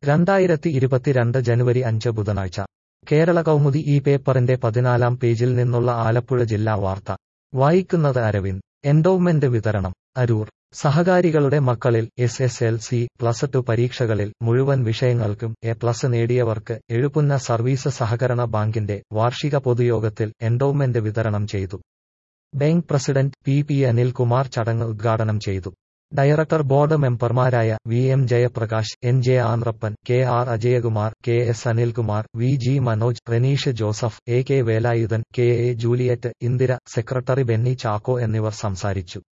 രണ്ടായിരത്തി ഇരുപത്തിരണ്ട് ജനുവരി അഞ്ച് ബുധനാഴ്ച കേരള കൗമുദി ഈ പേപ്പറിന്റെ പതിനാലാം പേജിൽ നിന്നുള്ള ആലപ്പുഴ ജില്ലാ വാർത്ത വായിക്കുന്നത് അരവിന്ദ് എൻഡോവ്മെന്റ് വിതരണം അരൂർ സഹകാരികളുടെ മക്കളിൽ S S L C plus two പരീക്ഷകളിൽ മുഴുവൻ വിഷയങ്ങൾക്കും എ പ്ലസ് നേടിയവർക്ക് എഴുപുന്ന സർവീസ് സഹകരണ ബാങ്കിന്റെ വാർഷിക പൊതുയോഗത്തിൽ എൻഡോവ്മെന്റ് വിതരണം ചെയ്തു bank president P P Anilkumar ചടങ്ങ് ഉദ്ഘാടനം ചെയ്തു ഡയറക്ടർ ബോർഡ് മെമ്പർമാരായ V M Jayaprakash N J Anthrappan K R Ajayakumar K S Anilkumar V G Manoj Renish Joseph A K Velayudhan K A Juliet Indira secretary Benny Chacko എന്നിവർ സംസാരിച്ചു